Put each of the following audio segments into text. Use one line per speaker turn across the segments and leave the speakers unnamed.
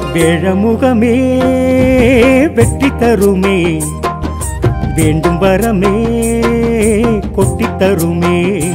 வேழமுகமே வெற்றி தருமே வேண்டும் வரமே கொட்டி தருமே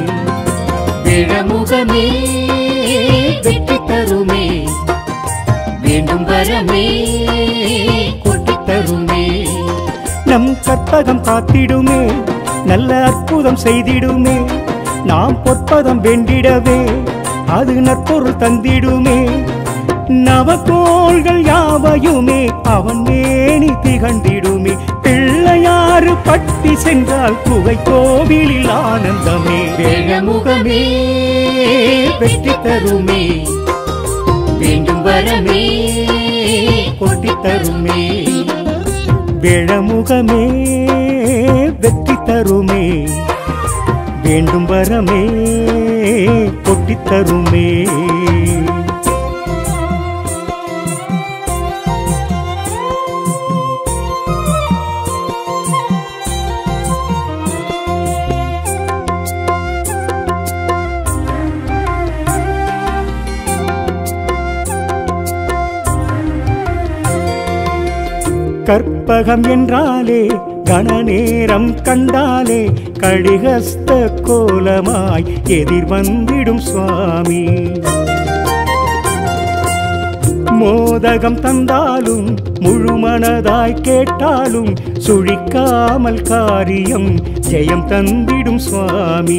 விழமுகமே வெற்றி தருமே வேண்டும் வரமே கொட்டித் தருமே
நம் கற்பகம் காத்திடுமே நல்ல அற்புதம் செய்திடுமே நாம் பொற்பதம் வேண்டிடவே அது நற்பொருள் தந்திடுமே நவகோள்கள் யாவையுமே அவன் மேனி திகழ்ந்திடுமே பிள்ளையாறு பட்டி சென்றால் குகை கோவிலில் ஆனந்தமே
விழமுகமே வெற்றி தருமே வேண்டும் வரமே கொட்டித் தருமே
வேழமுகமே வெற்றி தருமே வேண்டும் வரமே கொட்டித் தருமே கற்பகம் என்றாலே கணநேரம் கண்டாலே கடிகஸ்த கோலமாய் எதிர் வந்திடும் சுவாமி மோதகம் தந்தாலும் முழுமனதாய் கேட்டாலும் சுழிக்காமல் காரியம் ஜெயம் தந்திடும் சுவாமி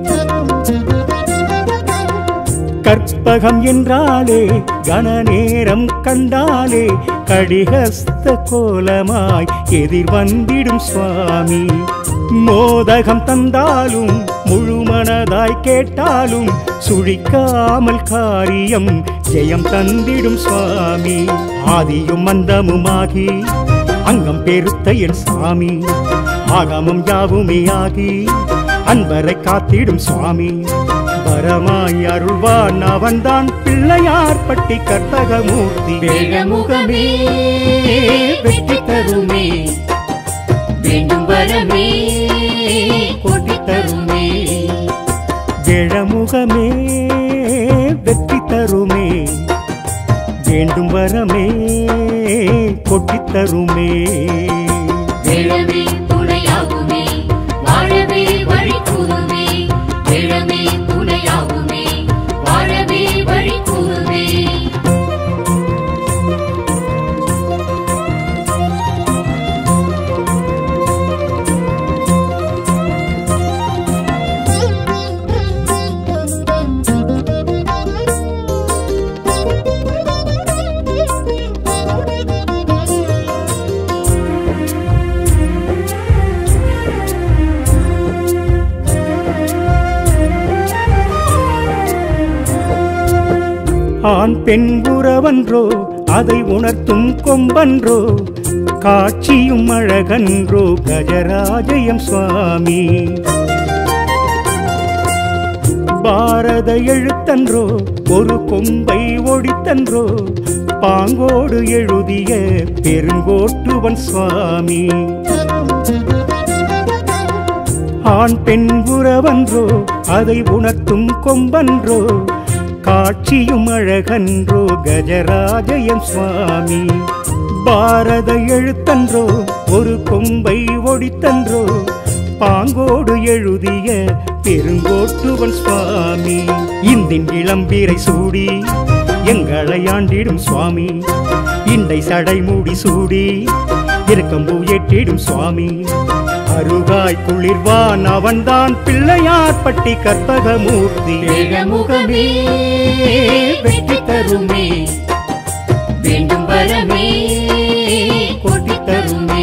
கற்பகம் என்றாலே கணநேரம் கண்டாலே கடிகஸ்த கோலமாய் எதிர் வந்திடும் சுவாமி மோதகம் தந்தாலும் முழுமனதாய் கேட்டாலும் சுழிக்காமல் காரியம் ஜெயம் தந்திடும் சுவாமி ஆதியும் மந்தமுமாகி அங்கம் பெருத்த என் சாமி ஆகமம் யாவுமே ஆகி அன்பரை காத்திடும் சுவாமி வரமாய் அருள்வான் அவன்தான் பிள்ளையார் பட்டி கற்பகமூர்த்தி
விழமுகமே வெற்றி தருமே வேண்டும் வரமே கொட்டித் தருமே
வேழமுகமே வெற்றி தருமே வேண்டும் வரமே கொட்டித் தருமே
விழமே துணையாகுமே வாழவே வழி கூறுமே விழமே துணையாகுமே வாழவே வழி கூறுமே
ஆண் பெண் உறவன்றோ அதை உணர்த்தும் கொம்பன்றோ காட்சியும் அழகன்றோ கஜராஜயம் சுவாமி பாரத எழுத்தன்றோ ஒரு கொம்பை ஒடித்தன்றோ பாங்கோடு எழுதிய பெருங்கோட்டுவன் சுவாமி ஆண் பெண் உறவன்றோ அதை உணர்த்தும் கொம்பன்றோ காட்சியும் அழகன்றோ கஜராஜயம் சுவாமி பாரத எழுத்தன்றோ ஒரு கொம்பை ஒடித்தன்றோ பாங்கோடு எழுதிய பெருங்கோட்டுவன் சுவாமி இந்தின் இளம்பீரை சூடி எங்களை ஆண்டிடும் சுவாமி இண்டை சடை மூடி சூடி இருக்கம்பூ ஏற்றிடும் சுவாமி அருகாய் குளிர்வான் அவன்தான் பிள்ளையார் பட்டி கற்பகமூர்த்தி
விழமுகமே வெற்றி தருமே வேண்டும் வரமே கொட்டித் தருமே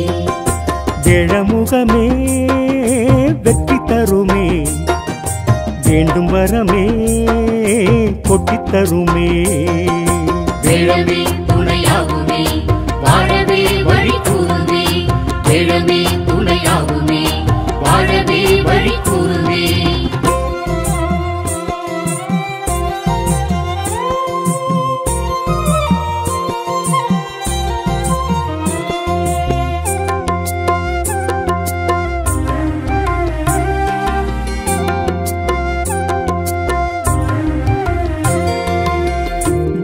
வேழமுகமே வெற்றி தருமே வேண்டும் வரமே கொட்டித் தருமே
விழமே துணையாகுமே வாழவே வழி கூறுமே விழமே துணையாகுமே வாழவே வழி கூறுமே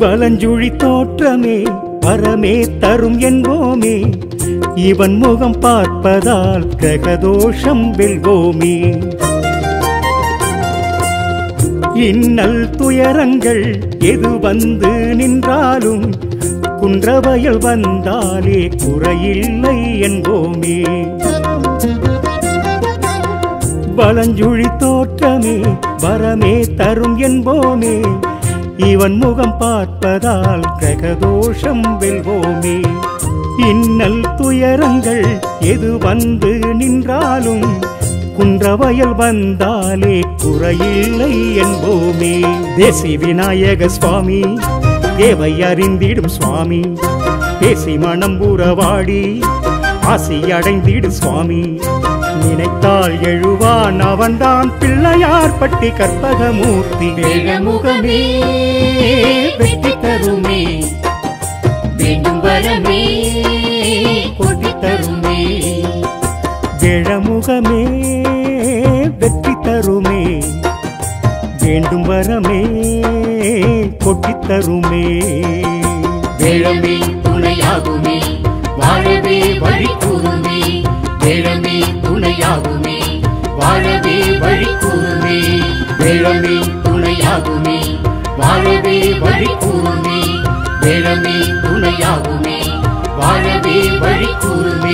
பலஞ்சுழி தோற்றமே வரமே தரும் என்போமே இவன் முகம் பார்ப்பதால் கிரகதோஷம் வெல்வோமே இன்னல் துயரங்கள் எது வந்து நின்றாலும் குன்றவயல் வந்தாலே குறையில்லை என்போமே பலஞ்சுழி தோற்றமே வரமே தரும் என்போமே இவன் முகம் பார்ப்பதால் கிரகதோஷம் வெல்வோமே இன்னல் துயரங்கள் எது வந்து நின்றாலும் குன்றவயல் வந்தாலே குறையில்லை என்போமே தேசி விநாயக சுவாமி தேவை அறிந்திடும் சுவாமி பேசி மனம் உறவாடி ஆசி அடைந்திடு சுவாமி நினைத்தால் எழுவான் அவன்தான் பிள்ளையார் பட்டி கற்பகமூர்த்தி
வேழமுகமே வெற்றி தருமே வேண்டும் வரமே கொட்டி தருமே
கிழமுகமே வெற்றி தருமே வேண்டும் வரமே கொட்டித் தருமே
வேழமே துணையாகுமே வாழவே வழி கூறுமே வேழமே துணையாகுமே வாழவே வழி கூறுமே வேழமே துணையாகுமே வாழவே வழி கூறுமே வேழமே துணையாகுமே வாழவே வழி கூறுமே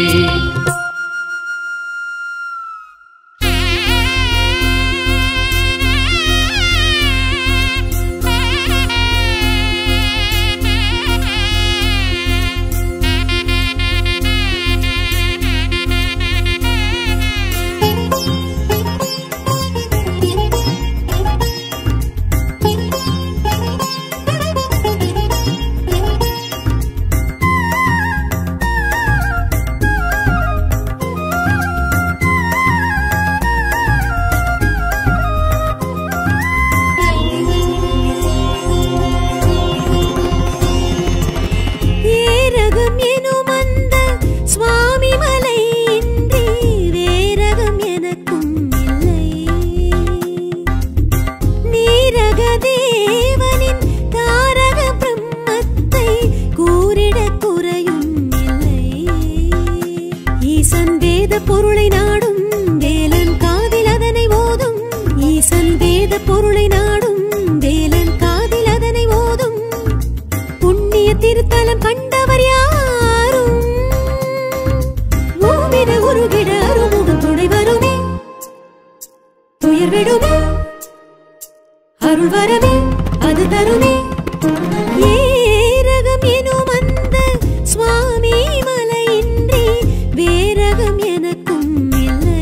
ஏரகம் எனும் அந்த சுவாமி மலை இன்றி வேரகம் எனக்கும் இல்லை நீரக தேவனின் தாரக பிரம்மத்தை கூறிட குறையும் இல்லை ஈசன் வேத பொருளை நாடும் வேலன் காதில் அதனை ஓதும் ஈசன் வேத பொருளை நாடும் வேலன் காதில் அதனை ஓதும் புண்ணிய திருத்தலம் கண்டவர் யாரும் ஓவிட உருகிட அருமுகம் துணை வருமே துயர் விடுமே அருள் வரவே அது தருமே ஏரகம் எனும் அந்த சுவாமி மலையின்றி வேரகம் எனக்கும் இல்லை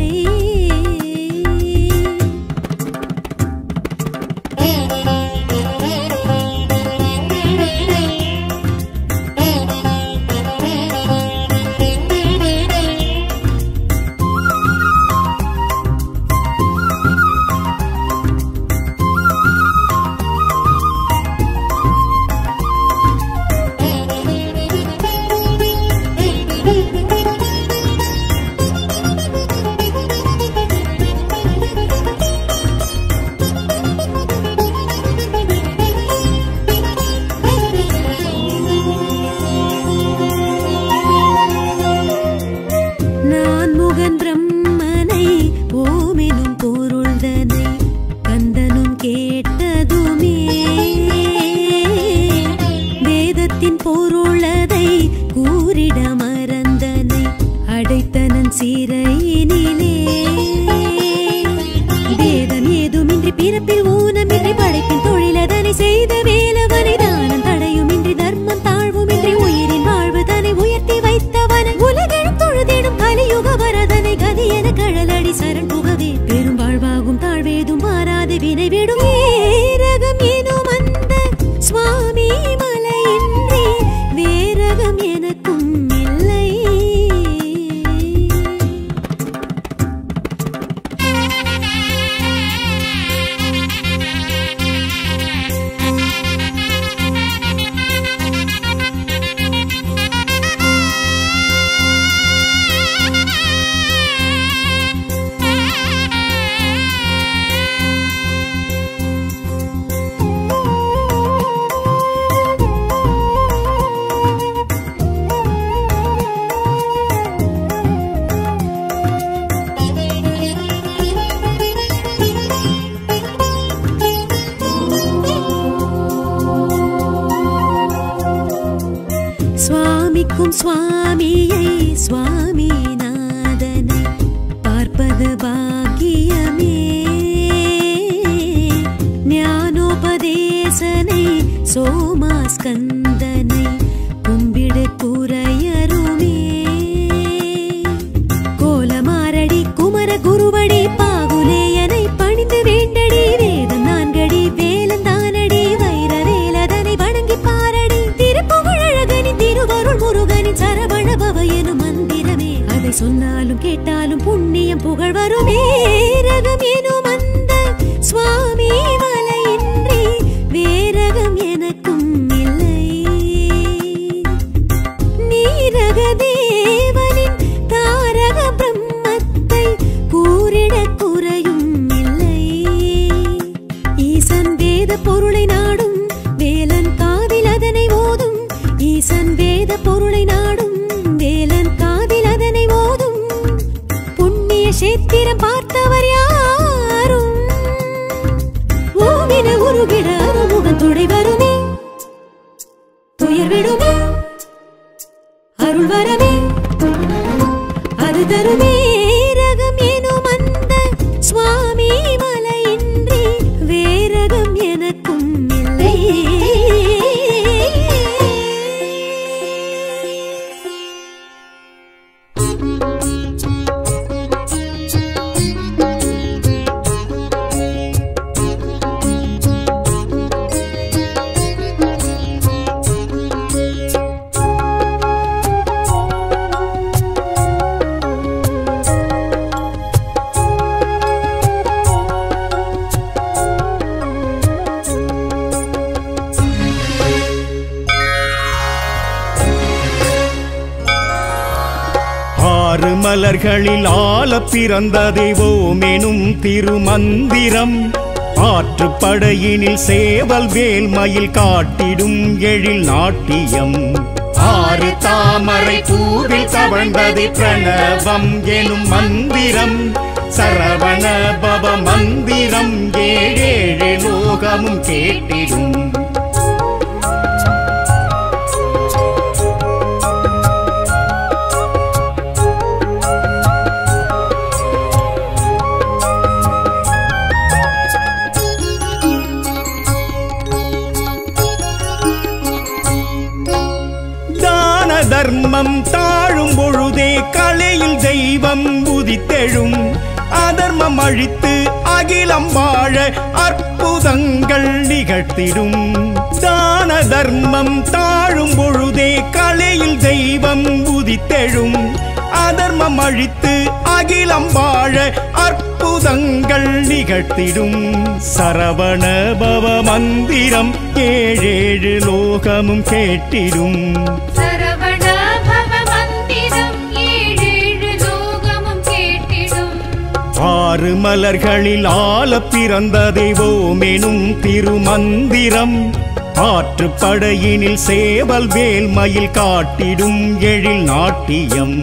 வாசிக்கும் சுவாமியை சுவாமிநாதனை பார்ப்பது பாக்கியமே ஞானோபதேசனை சோமாஸ்கந்தனை கும்பிடு குறையருமே கோலமாரடி குமர குருவடி பாகுலேயனை பணிந்து வேண்டடி வேதம் நான்கடி வேலன் தானடி வைர வேலதனை வணங்கி பாரடி திருப்புகழகனி திருவருள் முருகனி சரவண பவ எனும் மந்திரமே அதை சொன்னாலும் கேட்டாலும் புண்ணியம் புகழ் வருமே ரகம் எனும் அந்த சுவாமி மலையின்றி வேரகம் எனக்கும் இல்லை நீரக தேவனின் தாரக பிரம்மத்தை கூறிட குறையும் இல்லை ஈசன் வேத பொருளை நாடும் வேலன் காதில் அதனை ஓதும் ஈசன் வேத பொருளை நாடும் வேலன் காதில் அதனை ஓதும் புண்ணிய சேத்திரம் பார்த்தவர் யாரும் ஓவின உருகிட அருமுகன் துணை வருமே துயர் விடுமே அருள் வரமே அது தருமே ரகம் எனும் அந்த சுவாமி மலையின்றி வேரகம் எனக்கும் இல்லை
ஆறு மலர்களில் ஆல பிறந்த தெய்வோமெனும் திருமந்திரம் ஆற்றுப்படையினில் சேவல் வேல் மயில் காட்டிடும் எழில் நாட்டியம் ஆறு தாமரை பூவில் தவழ்ந்தது பிரணவம் எனும் மந்திரம் சரவண பவ மந்திரம் ஏழேழு லோகமும் கேட்டிடும் தான தர்மம் தாழும் பொழுதே கலையில் தெய்வம் உதித்தெழும் அதர்மம் அழித்து அகிலம் வாழ அற்புதங்கள் நிகழ்த்திடும் தான தர்மம் தாழும் பொழுதே கலையில் தெய்வம் உதித்தெழும் அதர்மம் அழித்து அகிலம் வாழ அற்புதங்கள் நிகழ்த்திடும் சரவண பவ மந்திரம் ஏழேழு லோகமும் கேட்டிடும்
சரவண பவ மந்திரம் ஏழேழு லோகமும் கேட்டிடும்
ஆறு மலர்களில் ஆல பிறந்த தெய்வோமெனும் திருமந்திரம் ஆற்றுப்படையினில் சேவல் வேல் மயில் காட்டிடும் எழில் நாட்டியம்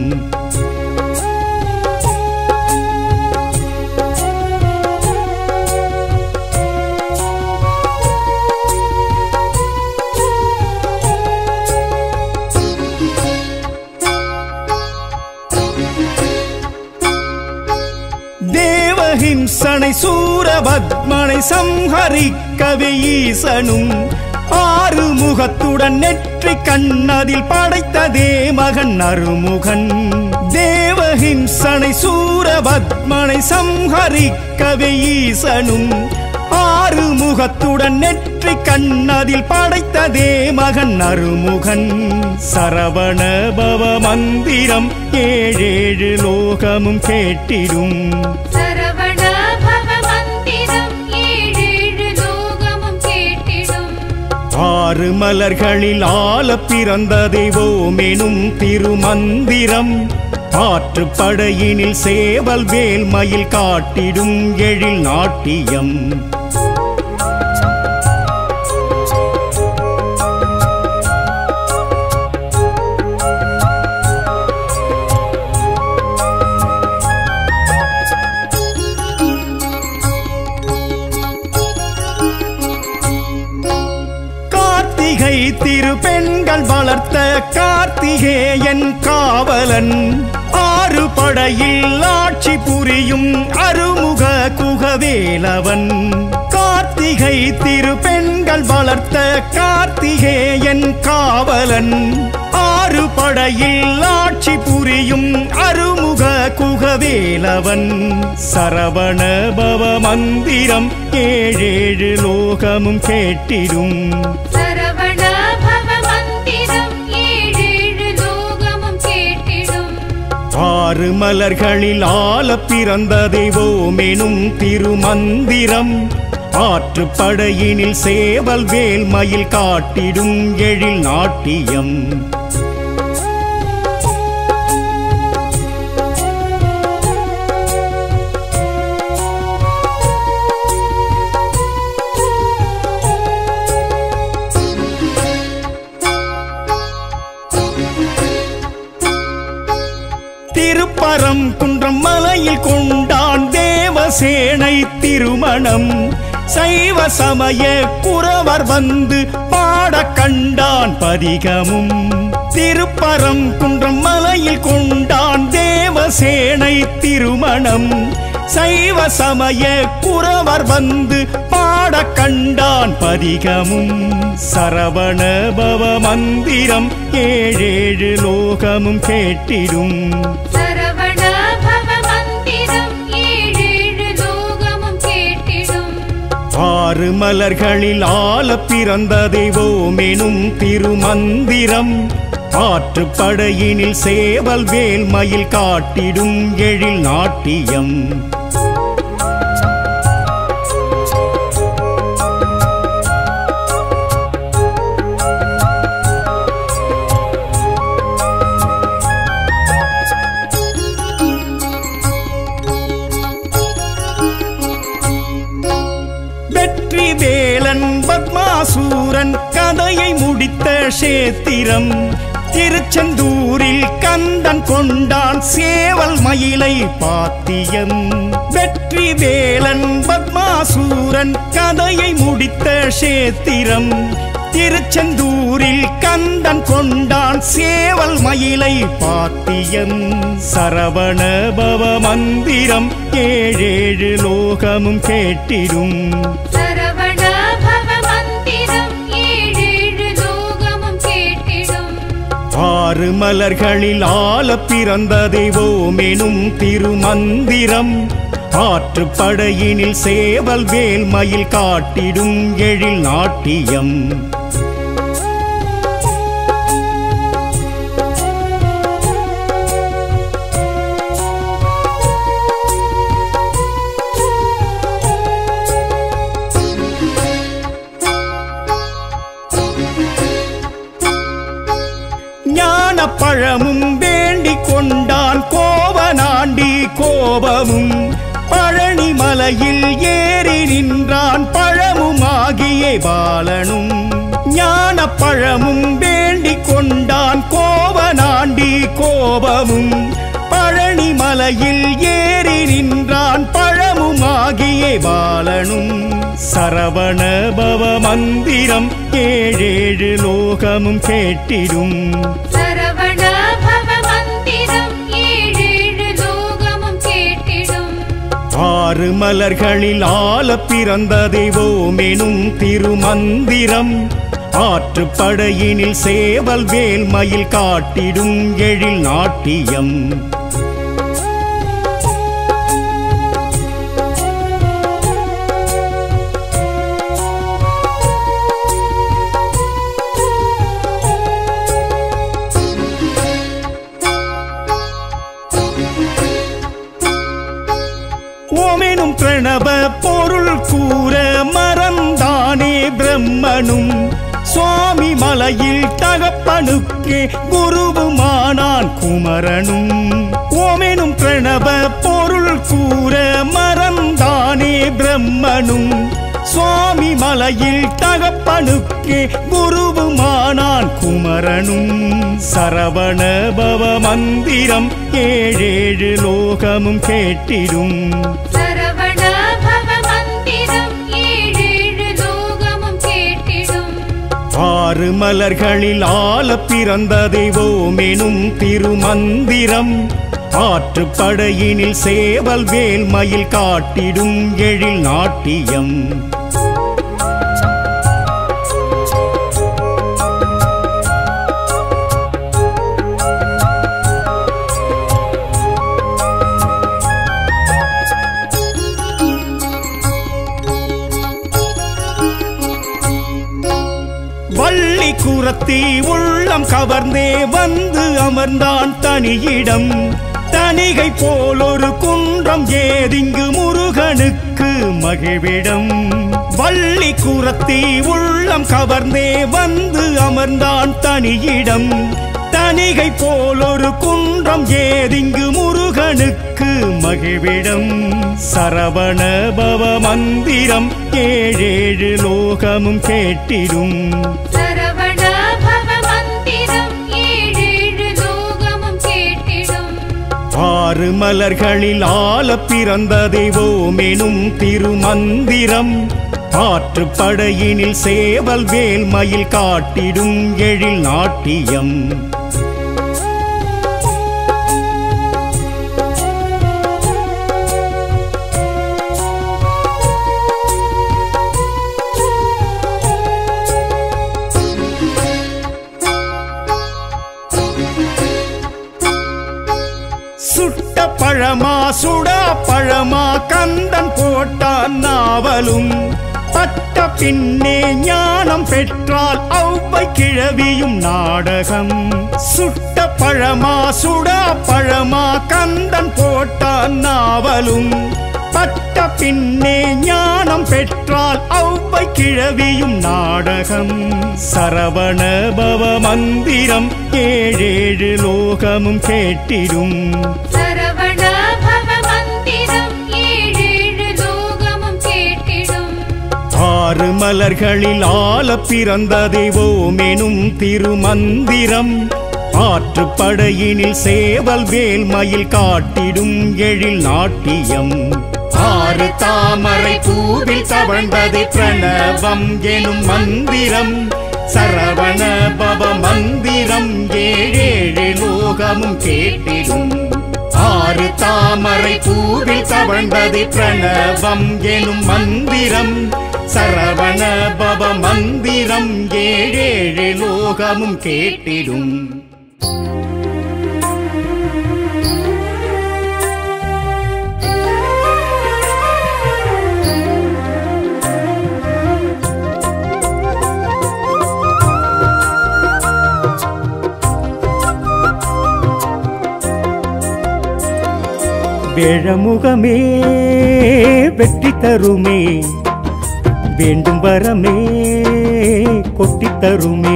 தேவஹிம்சனை சூரபத்மனை சம்ஹரிக்கவே ஈசனும் ஆறு முகத்துடன் நெற்றி கண்ணதில் படைத்ததே மகன் அருமுகன் தேவஹிம்சனை சூரபத்மனை சம்ஹரிக்கவே ஈசனும் ஆறு முகத்துடன் நெற்றி கண்ணதில் படைத்ததே மகன் அருமுகன் சரவண பவ மந்திரம் ஏழேழு லோகமும் கேட்டிடும்
சரவண பவ மந்திரம் ஏழேழு லோகமும் கேட்டிடும்
ஆறு மலர்களில் ஆல பிறந்த தெய்வோமெனும் திருமந்திரம் ஆற்றுப்படையினில் சேவல் வேல் மயில் காட்டிடும் எழில் நாட்டியம் கார்த்திகை திருப்பெண்கள் வளர்த்த கார்த்திகேயன் காவலன் ஆறு படையில் ஆட்சி புரியும் அருமுக குகவேலவன் கார்த்திகை திருப்பெண்கள் வளர்த்த கார்த்திகேயன் காவலன் ஆறு படையில் ஆட்சி புரியும் அருமுக குகவேலவன் சரவண பவ மந்திரம் ஏழேழு லோகமும் கேட்டிடும்
சரவண பவ மந்திரம் ஏழேழு லோகமும் கேட்டிடும்
ஆறு மலர்களில் ஆல பிறந்த தெய்வோமெனும் திருமந்திரம் ஆற்று படையினில் சேவல் வேல் மயில் காட்டிடும் எழில் நாட்டியம் திருப்பரம் குன்றம் மலையில் கொண்டான் தேவசேனை திருமணம் சைவ சமய குறவர் வந்து பாட கண்டான் பதிகமும் திருப்பரம் குன்றம் மலையில் கொண்டான் தேவசேனை திருமணம் சைவ சமய குறவர் வந்து பாட கண்டான் பதிகமும் சரவண பவ மந்திரம் ஏழேழு லோகமும் கேட்டிடும்
சரவண பவ மந்திரம் ஏழேழு லோகமும் கேட்டிடும்
ஆறு மலர்களில் ஆல பிறந்த தெய்வோமெனும் திருமந்திரம் ஆற்று படையினில் சேவல் வேல் மயில் காட்டிடும் எழில் நாட்டியம் வெற்றி வேலன் பத்மாசூரன் கதையை முடித்த சேத்திரம் திருச்செந்தூரில் கந்தன் கொண்டான் சேவல் மயிலை பாத்தியம் வெற்றி வேலன் பத்மாசூரன் கதையை முடித்த சேத்திரம் திருச்செந்தூரில் கந்தன் கொண்டான் சேவல் மயிலை பாத்தியம் சரவண பவ மந்திரம் ஏழேழு லோகமும் கேட்டிடும்
சரவண பவ மந்திரம் ஏழேழு லோகமும் கேட்டிடும்
ஆறு மலர்களில் ஆல பிறந்த தெய்வோமெனும் திருமந்திரம் ஆற்று படையினில் சேவல் வேல் மயில் காட்டிடும் எழில் நாட்டியம் ஞான பழமும் வேண்டிக் கொண்டான் கோவனாண்டி கோபமும் பழனி மலையில் ஏறி நின்றான் பழமுமாகிய பாலனும் ஞான பழமும் வேண்டிக் கொண்டான் கோவனாண்டி கோபமும் பழனி மலையில் ஏறி நின்றான் பழமுமாகிய பாலனும் சரவண பவ மந்திரம் ஏழேழு லோகமும் கேட்டிடும்
சரவண பவ மந்திரம் ஏழேழு லோகமும் கேட்டிடும்
ஆறு மலர்களில் ஆல பிறந்த தெய்வோமெனும் திருமந்திரம் ஆற்று படையினில் சேவல் வேல் மயில் காட்டிடும் எழில் நாட்டியம் ஓமெனும் பிரணவ பொருள் கூற மறந்தானே பிரம்மனும் சுவாமி மலையில் தகப்பனுக்கே குருவுமானான் குமரனும் ஓமெனும் பிரணவ பொருள் கூற மறந்தானே பிரம்மனும் சுவாமி மலையில் தகப்பனுக்கே குருவுமானான் குமரனும் சரவண பவ மந்திரம் ஏழேழு லோகமும் கேட்டிடும்
சரவண பவ மந்திரம் ஏழேழு லோகமும் கேட்டிடும்
ஆறு மலர்களில் ஆல பிறந்த தெய்வோமெனும் திருமந்திரம் ஆற்றுப்படையினில் சேவல் வேல் மயில் காட்டிடும் எழில் நாட்டியம் வள்ளி குரத்தி உள்ளம் கவர்ந்தே வந்து அமர்ந்தான் தனியிடம் தனிகை போல் ஒரு குன்றம் ஏதிங்கு முருகனுக்கு மகிழ்விடம் வள்ளி குரத்தி உள்ளம் கவர்ந்தே வந்து அமர்ந்தான் தனியிடம் தனிகை போல் ஒரு குன்றம் ஏதிங்கு முருகனுக்கு மகிழ்விடம் சரவண பவ மந்திரம் ஏழேழு லோகமும் கேட்டிடும்
சரவண பவ மந்திரம் ஏழேழு லோகமும் கேட்டிடும்
ஆறு மலர்களில் ஆல பிறந்த தெய்வோமெனும் திருமந்திரம் ஆற்றுப்படையினில் சேவல் வேல் மயில் காட்டிடும் எழில் நாட்டியம் சுட்ட பழமா சுடா பழமா கந்தன் போட்டான் நாவலும் பட்ட பின்னே ஞானம் பெற்றால் ஔவை கிழவியும் நாடகம் சுட்ட பழமா சுடா பழமா கந்தன் போட்டான் நாவலும் பட்ட பின்னே ஞானம் பெற்றால் ஔவை கிழவியும் நாடகம் சரவண பவ மந்திரம் ஏழேழு லோகமும் கேட்டிடும்
சரவண பவ மந்திரம் ஏழேழு லோகமும் கேட்டிடும்
ஆறு மலர்களில் ஆல பிறந்த தெய்வோமெனும் திருமந்திரம் ஆற்றுப்படையினில் சேவல் வேல் மயில் காட்டிடும் எழில் நாட்டியம் ஆறு தாமரை பூவில் தவழ்ந்தது பிரணவம் எனும் மந்திரம் சரவண பவ மந்திரம் ஏழேழு லோகமும் கேட்டிடும் ஆறு தாமரை பூவில் தவழ்ந்தது பிரணவம் எனும் மந்திரம் சரவண பவ மந்திரம் ஏழேழு லோகமும் கேட்டிடும் வேழமுகமே வெற்றி தருமே வேண்டும் வரமே கொட்டி தருமே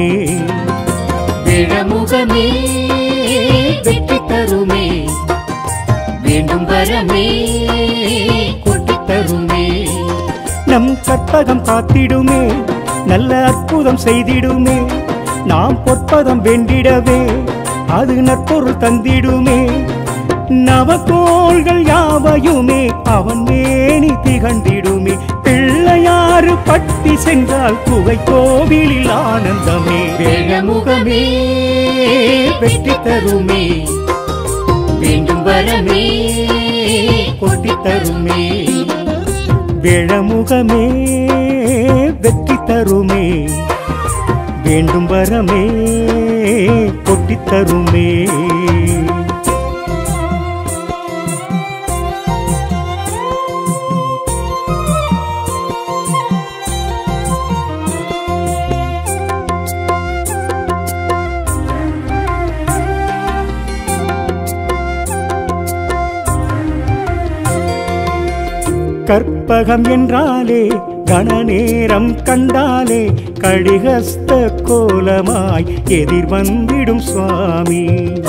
விழமுகமே வெற்றி தருமே வேண்டும் வரமே கொட்டி தருமே
நம் கற்பகம் காத்திடுமே நல்ல அற்புதம் செய்திடுமே நாம் பொற்பதம் வென்றிடவே அது நற்பொருள் தந்திடுமே நவகோள்கள் யாவையுமே அவன் மேனி திகழ்ந்திடுமே பிள்ளையாறு பட்டி சென்றால் குகை கோவிலில் ஆனந்தமே
விழமுகமே வெற்றி தருமே வேண்டும் வரமே கொட்டி தருமே
விழமுகமே வெற்றி தருமே வேண்டும் வரமே கொட்டித் தருமே கற்பகம் என்றாலே கணநேரம் கண்டாலே கடிகஸ்த கோலமாய் எதிர் வந்திடும் சுவாமி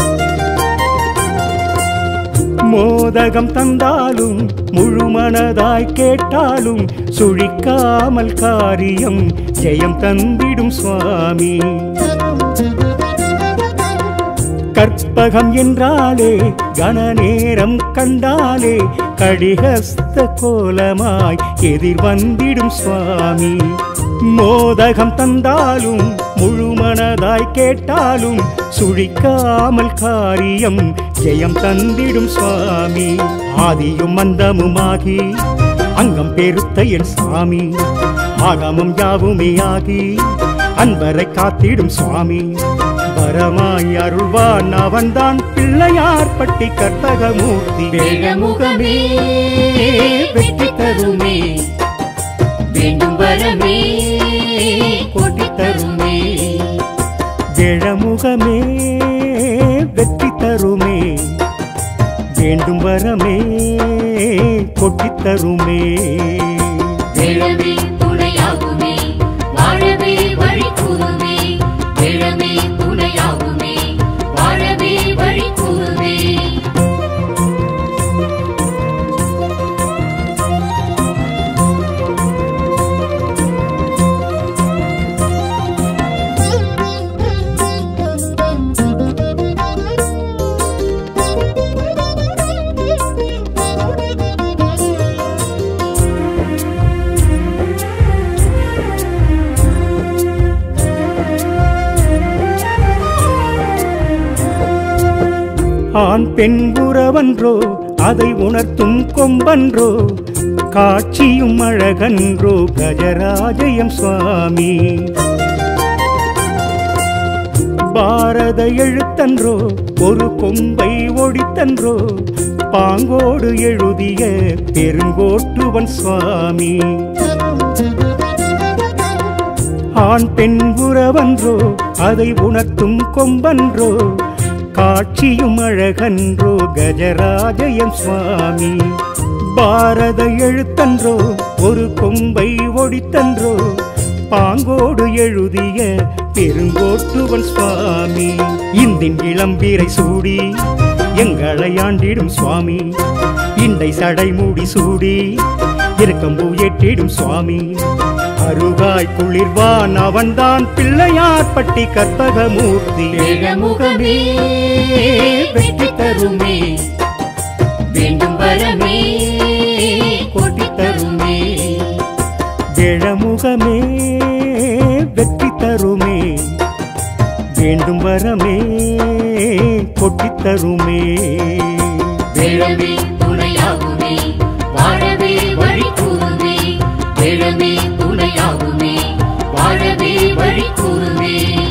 மோதகம் தந்தாலும் முழுமனதாய் கேட்டாலும் சுழிக்காமல் காரியம் ஜெயம் தந்திடும் சுவாமி கற்பகம் என்றாலே கணநேரம் கண்டாலே கடிகஸ்த கோலமாய் எதிர் வந்திடும் சுவாமி மோதகம் தந்தாலும் முழுமனதாய் கேட்டாலும் சுழிக்காமல் காரியம் ஜெயம் தந்திடும் சுவாமி ஆதியும் மந்தமுமாகி அங்கம் பெருத்த என் சாமி ஆகமம் யாவுமே ஆகி அன்பரை காத்திடும் சுவாமி வரமாய் அருள்வான் அவன்தான் பிள்ளையார் பட்டி கற்பகமூர்த்தி
வேகமுகமே வெற்றி தருமே வேண்டும் வரமே கொட்டி தருமே
வேழமுகமே வெற்றி தருமே வேண்டும் வரமே கொட்டித் தருமே
வேளமே துணையாகுமே வாழவே வழி கூறுமே வேளமே துணையாகுமே வாழவே வழி கூறுமே
ஆண் பெண் உறவன்றோ அதை உணர்த்தும் கொம்பன்றோ காட்சியும் அழகன்றோ கஜராஜயம் சுவாமி பாரத எழுத்தன்றோ ஒரு கொம்பை ஒடித்தன்றோ பாங்கோடு எழுதிய பெருங்கோட்டுவன் சுவாமி ஆண் பெண் உறவன்றோ அதை உணர்த்தும் கொம்பன்றோ காட்சியும் அழகன்றோ கஜராஜயம் சுவாமி பாரத எழுத்தன்றோ ஒரு கொம்பை ஒடித்தன்றோ பாங்கோடு எழுதிய பெருங்கோட்டுவன் சுவாமி இந்தின் இளம்பீரை சூடி எங்களை ஆண்டிடும் சுவாமி இண்டை சடை மூடி சூடி இருக்கம்பூ ஏற்றிடும் சுவாமி அருகாய் குளிர்வான் அவன்தான் பிள்ளையார் பட்டி கற்பகமூர்த்தி
வேகமுகமே வெற்றி தருமே வேண்டும் வரமே கொட்டி தருமே
வேழமுகமே வெற்றி தருமே வேண்டும் வரமே கொட்டித் தருமே
வேளமே துணையாகுமே வாழவே வழி கூறுமே வேளமே துணையாகுமே வாழவே வழி கூறுமே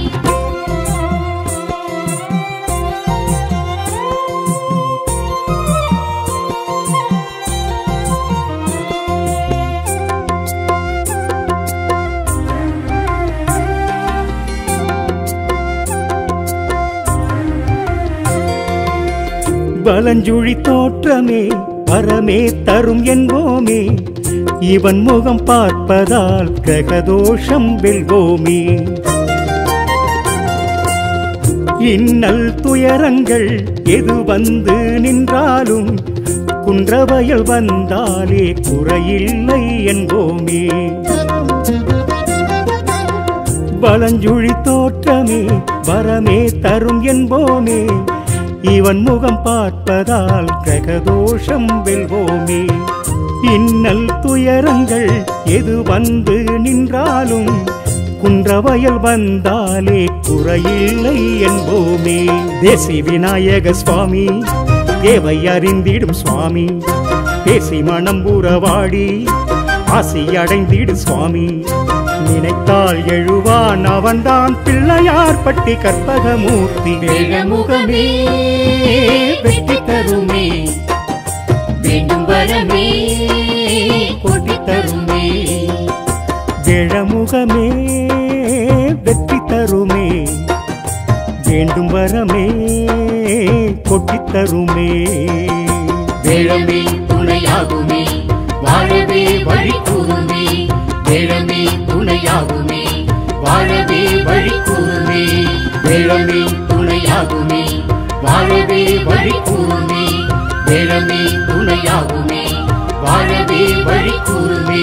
பலஞ்சுழி தோற்றமே வரமே தரும் என்போமே இவன் முகம் பார்ப்பதால் கிரகதோஷம் வெல்வோமே இன்னல் துயரங்கள் எது வந்து நின்றாலும் குன்றவயல் வந்தாலே குறையில்லை என்போமே பலஞ்சுழி தோற்றமே வரமே தரும் என்போமே இவன் முகம் பார்ப்பதால் கிரகதோஷம் வெல்வோமே இன்னல் துயரங்கள் எது வந்து நின்றாலும் குன்றவயல் வந்தாலே குறையில்லை என்போமே தேசி விநாயக சுவாமி தேவை அறிந்திடும் சுவாமி பேசி மனம் உறவாடி ஆசி அடைந்திடு சுவாமி நினைத்தால் எழுவான் அவன்தான் பிள்ளையார் பட்டி கற்பகமூர்த்தி
வேகமுகமே வெற்றி தருமே வேண்டும் வரமே கொட்டி தருமே
வேழமுகமே வெற்றி தருமே வேண்டும் வரமே கொட்டித் தருமே
வேளமே துணையாகுமே வாழவே வழி கூறுமே வேளமே துணையாகுமே வாழவே வழி கூறுமே வேளமே துணையாகுமே வாழவே வழி கூறுமே வேளமே துணையாகுமே வாழவே வழி கூறுமே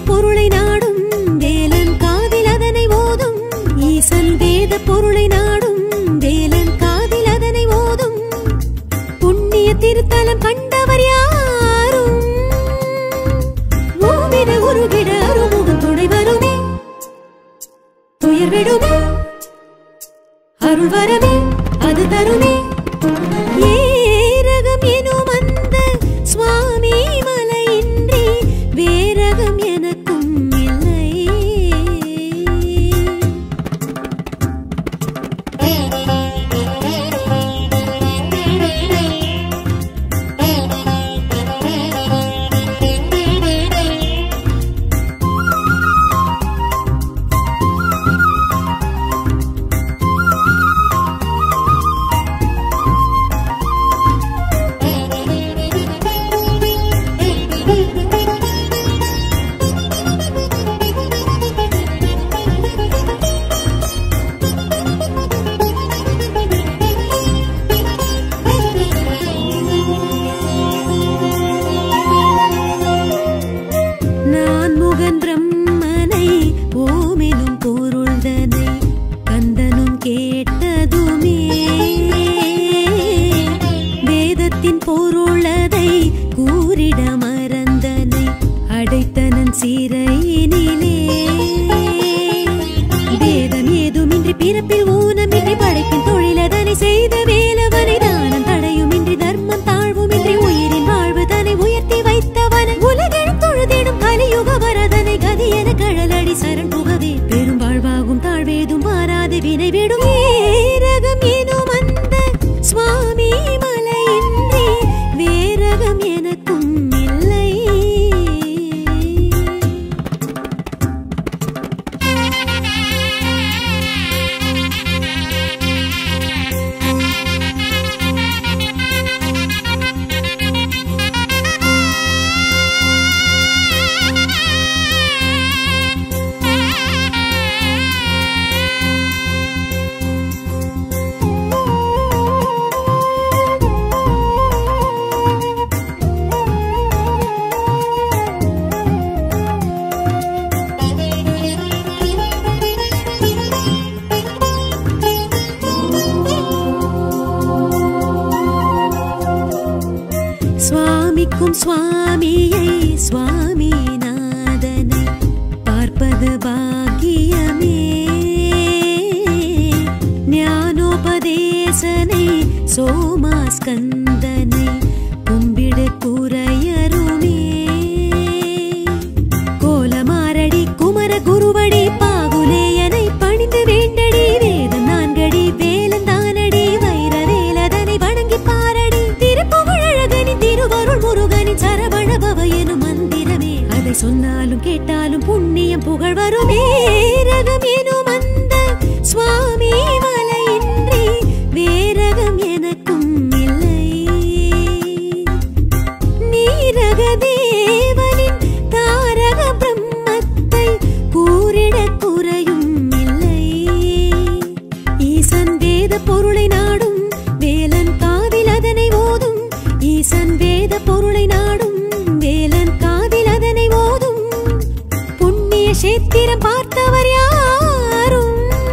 பொருளை நாடும் வேலன் காதில் அதனை ஓதும் ஈசன் வேத பொருளை நாடும் வேலன் காதில் அதனை ஓதும் புண்ணிய திருத்தலம் கண்டவர் யாரும் ஓவிட உருகிட அருமுகம் துணை வருமே துயர் விடுமே அருள் வரவே அது தருமே ஏரகம் எனும் அந்த சுவாமி மலையின்றி வேரகம் எனக்கும் இல்லை நான் முகன் பிரம்மனை ஓமெனும் பொருள்தனை கந்தனும் கேட்டதுமே வேதத்தின் பொருளதை கூறிட மறந்தனை அடைத்தனன் சிறையினிலே வேதம் ஏதுமின்றி பிறப்பில் ஊனமின்றி படைப்பின் தொழிலதனை செய்த வேலவனை தானம் தடையுமின்றி தர்மம் தாழ்வுமின்றி உயிரின் வாழ்வு தனை உயர்த்தி வைத்தவனை உலகெழும் தொழுதிடும் கலியுக வரதனை கதி என கழலடி சரண் புகவே பெரும் வாழ்வாகும் தாழ்வேதும் மாறாது வினை விடும் ஏரகம் எனும் அந்த சுவாமி மலையின்றி வேரகம் எனக்கும் இல்லை சுவாமிக்கும் சுவாமியை சுவாமிநாதனை பார்ப்பது பாக்கியமே ஞானோபதேசனை சோமாஸ்கந்தனை கும்பிடு குறையருமே கோலமாரடி குமர குருவடி பாகுலேயனை பணிந்து வேண்டடி வேதம் நான்கடி வேலன் தானடி வைர வேலதனை வணங்கி பாரடி திருப்புகழகனி திருவருள் முருகனி சரவண பவ எனும் மந்திரமே அதை சொன்னாலும் கேட்டாலும் புண்ணியம் புகழ் வருமே ரகம் எனும் அந்த சுவாமி மலையின்றி வேரகம் எனக்கும் இல்லை நீரக தேவனின் தாரக பிரம்மத்தை கூறிட குறையும் இல்லை ஈசன் வேத பொருளை நாடும் வேலன் காதில் அதனை ஓதும் ஈசன் வேத பொருளை நாடும் வேலன் காதில் அதனை ஓதும் புண்ணிய சேத்திரம் பார்த்தவர் யாரும்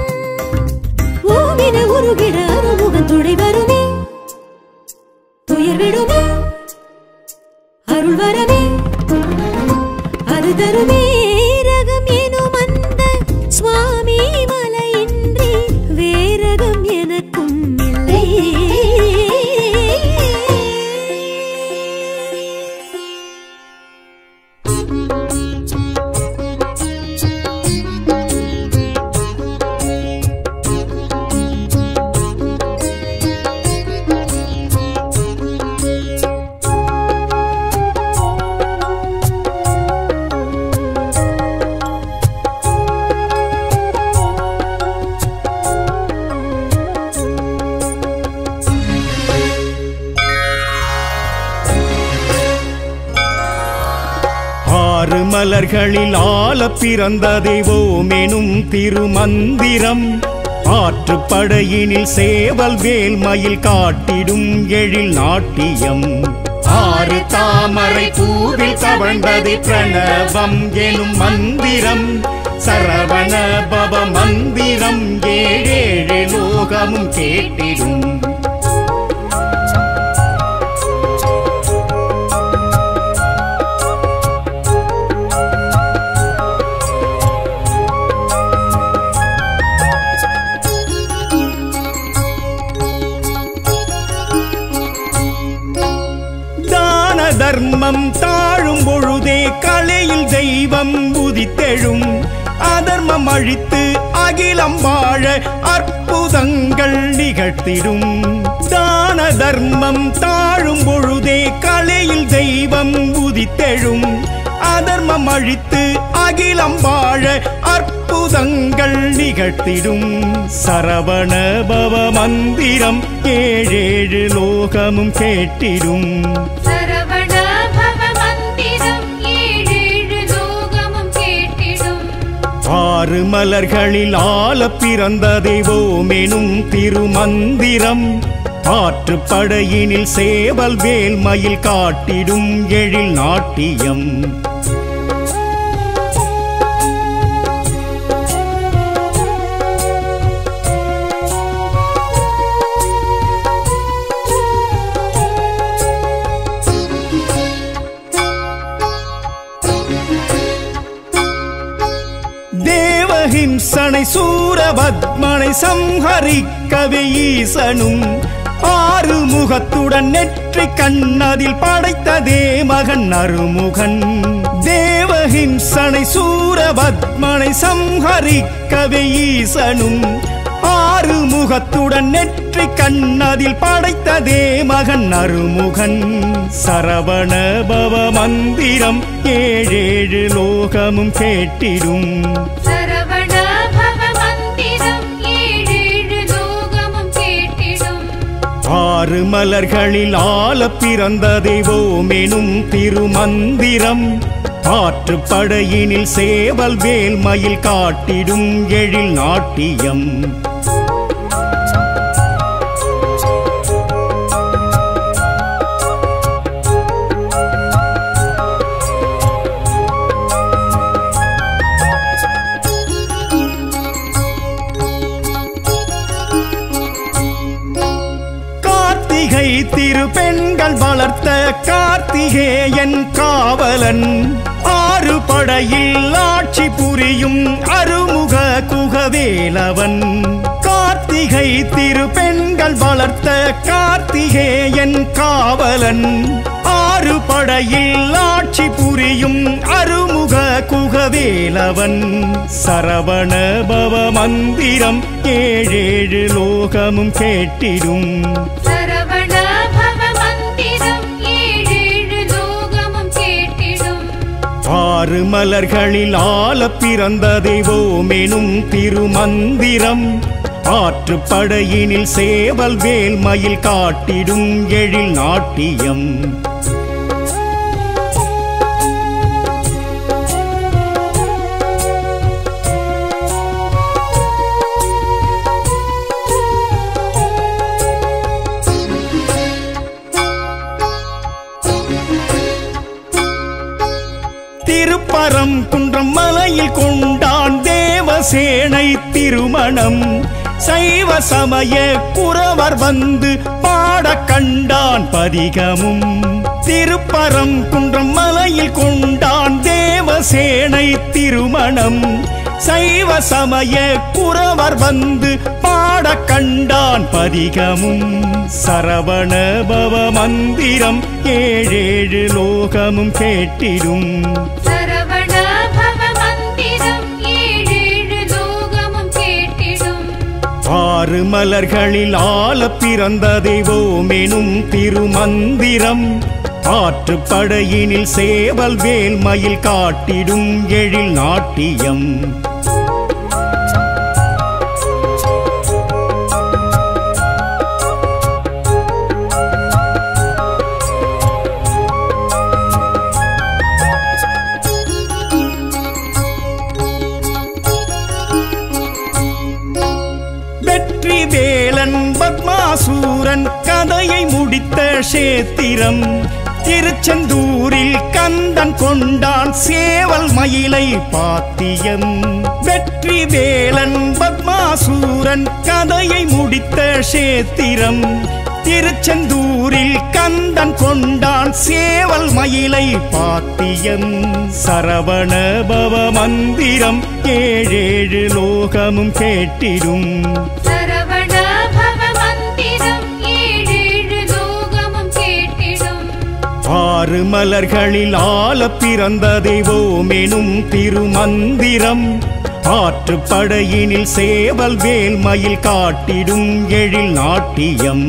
ஓவின உருகிட அருமுகன் துணை வருமே துயர் விடுமே அருள் வரவே அது தருமே ரகம் எனும் அந்த சுவாமி மலையின்றி வேரகம் எனக்கும் இல்லை
ஆறு மலர்களில் ஆல பிறந்த தெய்வோமெனும் திருமந்திரம் ஆற்றுப்படையினில் சேவல் வேல் மயில் காட்டிடும் எழில் நாட்டியம்
ஆறு தாமரை பூவில்
தவழ்ந்தது பிரணவம் எனும் மந்திரம் சரவண பவ மந்திரம் ஏழேழு லோகமும் கேட்டிடும் தான தர்மம் தாழும் பொழுதே கலையில் தெய்வம் உதித்தெழும் அதர்மம் அழித்து அகிலம் வாழ அற்புதங்கள் நிகழ்த்திடும் தான தர்மம் தாழும் பொழுதே கலையில் தெய்வம் உதித்தெழும் அதர்மம் அழித்து அகிலம் வாழ அற்புதங்கள் நிகழ்த்திடும் சரவண பவ மந்திரம் ஏழேழு லோகமும் கேட்டிடும்
சரவண பவ மந்திரம் ஏழேழு லோகமும் கேட்டிடும்
ஆறு மலர்களில் ஆல பிறந்த தெய்வோமெனும் திருமந்திரம் ஆற்று படையினில் சேவல் வேல் மயில் காட்டிடும் எழில் நாட்டியம் தேவஹிம்சனை சூரபத்மனை சம்ஹரிக்கவே ஈசனும் ஆறு முகத்துடன் நெற்றி கண்ணதில் படைத்ததே மகன் அருமுகன் தேவஹிம்சனை சூரபத்மனை சம்ஹரிக்கவே ஈசனும் ஆறு முகத்துடன் நெற்றி கண்ணதில் படைத்ததே மகன் அருமுகன் சரவண பவ மந்திரம் ஏழேழு லோகமும் கேட்டிடும்
சரவண பவ மந்திரம் ஏழேழு லோகமும் கேட்டிடும்
ஆறு மலர்களில் ஆல பிறந்த தெய்வோமெனும் திருமந்திரம் ஆற்று படையினில் சேவல் வேல் மயில் காட்டிடும் எழில் நாட்டியம் கார்த்திகை திரு பெண்கள் வளர்த்த கார்த்திகேயன் காவலன் ஆறு படையில் ஆட்சி புரியும் அருமுக குகவேலவன் கார்த்திகை திரு பெண்கள் வளர்த்த கார்த்திகேயன் காவலன் ஆறு படையில் ஆட்சி புரியும் அருமுக குகவேலவன் சரவண பவ மந்திரம் ஏழேழு லோகமும் கேட்டிடும்
சரவண பவ மந்திரம் ஏழேழு லோகமும் கேட்டிடும்
ஆறு மலர்களில் ஆல பிறந்த தெய்வோமெனும் திருமந்திரம் ஆற்று படையினில் சேவல் வேல் மயில் காட்டிடும் எழில் நாட்டியம் திருப்பரம் குன்றம் மலையில் கொண்டான் தேவசேனை திருமணம் சைவ சமய குறவர் வந்து பாட கண்டான் பதிகமும் திருப்பரம் குன்றம் மலையில் கொண்டான் தேவசேனை திருமணம் சைவ சமய குறவர் வந்து பாட கண்டான் பதிகமும் சரவண பவ மந்திரம் ஏழேழு லோகமும் கேட்டிடும்
சரவண பவ மந்திரம் ஏழேழு லோகமும் கேட்டிடும்
ஆறு மலர்களில் ஆல பிறந்த தெய்வோமெனும் திருமந்திரம் ஆற்று படையினில் சேவல் வேல் மயில் காட்டிடும் எழில் நாட்டியம் வெற்றி வேலன் பத்மாசூரன் கதையை முடித்த சேத்திரம் திருச்செந்தூரில் கந்தன் கொண்டான் சேவல் மயிலை பாத்தியன் வெற்றி வேலன் பத்மாசூரன் கதையை முடித்த சேத்திரம் திருச்செந்தூரில் கந்தன் கொண்டான் சேவல் மயிலை பாத்தியன் சரவண பவ மந்திரம் ஏழேழு லோகமும் கேட்டிடும்
சரவண பவ மந்திரம் ஏழேழு லோகமும் கேட்டிடும்
ஆறு மலர்களில் ஆல பிறந்த தெய்வோமெனும் திருமந்திரம் ஆற்றுப்படையினில் சேவல் வேல் மயில் காட்டிடும் எழில் நாட்டியம்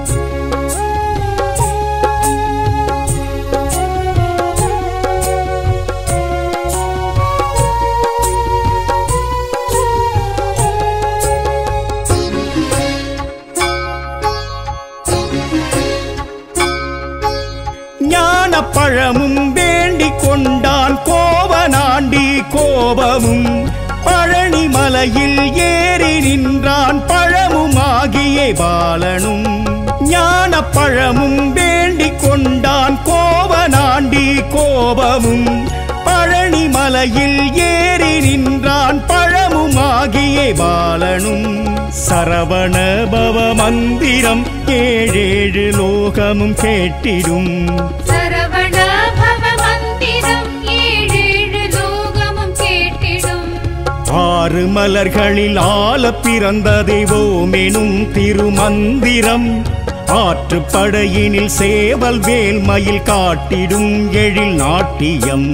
ஞான பழமும் வேண்டிக் கொண்டான் கோவனாண்டி கோபமும் பழனி மலையில் ஏறி நின்றான் பழமுமாகிய பாலனும் ஞான பழமும் வேண்டிக் கொண்டான் கோவனாண்டி கோபமும் பழனி மலையில் ஏறி நின்றான் பழமுமாகிய பாலனும் சரவண பவ மந்திரம் ஏழேழு லோகமும் கேட்டிடும்
சரவண பவ மந்திரம் ஏழேழு லோகமும் கேட்டிடும்
ஆறு மலர்களில் ஆல பிறந்த தெய்வோமெனும் திருமந்திரம் ஆற்றுப்படையினில் சேவல் வேல் மயில் காட்டிடும் எழில் நாட்டியம்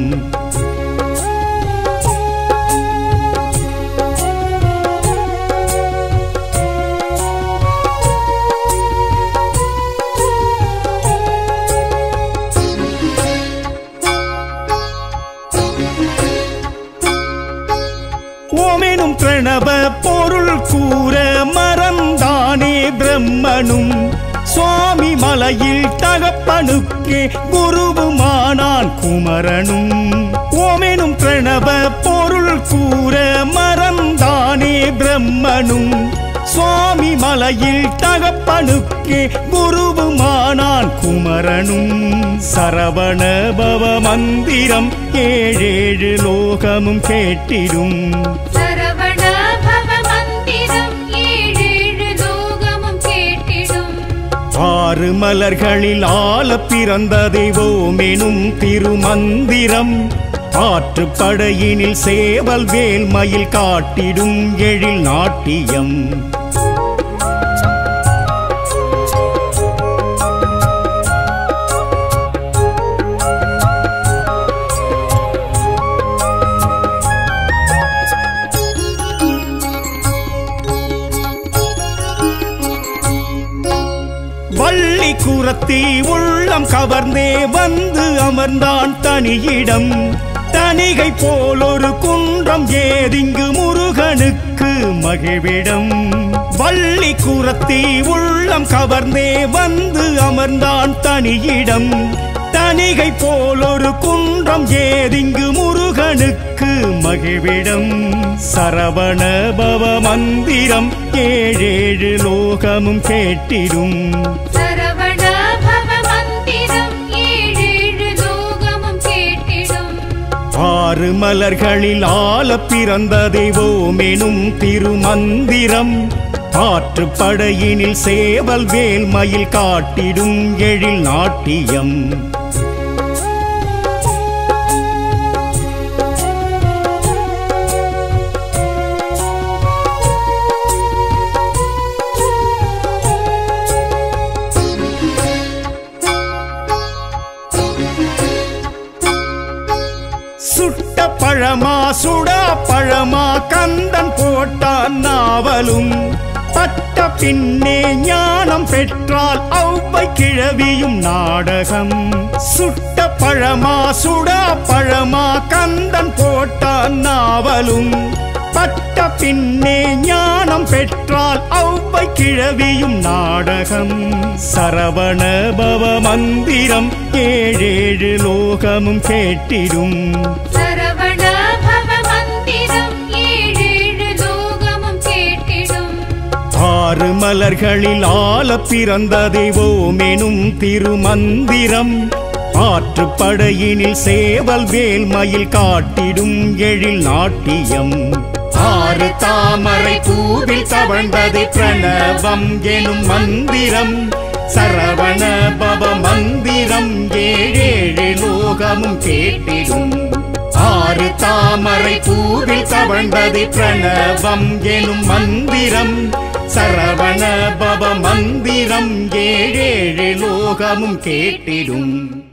ஓமெனும் பிரணவ பொருள் கூற மறந்தானே பிரம்மனும் சுவாமி மலையில் தகப்பனுக்கே குருவுமானான் குமரனும் ஓமெனும் பிரணவ பொருள் கூற மறந்தானே பிரம்மனும் சுவாமி மலையில் தகப்பனுக்கே குருவுமானான் குமரனும் சரவண பவ மந்திரம் ஏழேழு லோகமும் கேட்டிடும்
சரவண பவ மந்திரம் ஏழேழு லோகமும் கேட்டிடும்
ஆறு மலர்களில் ஆல பிறந்த தெய்வோமெனும் திருமந்திரம் ஆற்றுப்படையினில் சேவல் வேல் மயில் காட்டிடும் எழில் நாட்டியம் வள்ளி குரத்தி உள்ளம் கவர்ந்தே வந்து அமர்ந்தான் தனியிடம் தனிகை போல் ஒரு குன்றம் ஏதிங்கு முருகனுக்கு மகிழ்விடம் வள்ளி குரத்தி உள்ளம் கவர்ந்தே வந்து அமர்ந்தான் தனியிடம் தனிகை போல் ஒரு குன்றம் ஏதிங்கு முருகனுக்கு மகிழ்விடம் சரவண பவ மந்திரம் ஏழேழு லோகமும் கேட்டிடும்
சரவண பவ மந்திரம் ஏழேழு லோகமும் கேட்டிடும்
ஆறு மலர்களில் ஆல பிறந்த தெய்வோமெனும் திருமந்திரம் ஆற்றுப்படையினில் சேவல் வேல் மயில் காட்டிடும் எழில் நாட்டியம் சுட்ட பழமா சுடா பழமா கந்தன் போட்டான் நாவலும் பட்ட பின்னே ஞானம் பெற்றால் ஔவை கிழவியும் நாடகம் சுட்ட பழமா சுடா பழமா கந்தன் போட்டான் நாவலும் பட்ட பின்னே ஞானம் பெற்றால் ஔவை கிழவியும் நாடகம் சரவண பவ மந்திரம் ஏழேழு லோகமும் கேட்டிடும்
சரவண பவ மந்திரம் ஏழேழு லோகமும் கேட்டிடும்
ஆறு மலர்களில் ஆல பிறந்த தெய்வோமெனும் திருமந்திரம் ஆற்றுப்படையினில் சேவல் வேல் மயில் காட்டிடும் எழில் நாட்டியம் ஆறு தாமரை பூவில் தவழ்ந்தது பிரணவம் எனும் மந்திரம் சரவண பவ மந்திரம் ஏழேழு லோகமும் கேட்டிடும் ஆறு தாமரை பூவில் தவழ்ந்தது பிரணவம் எனும் மந்திரம் சரவண பவ மந்திரம் ஏழேழு லோகமும் கேட்டிடும்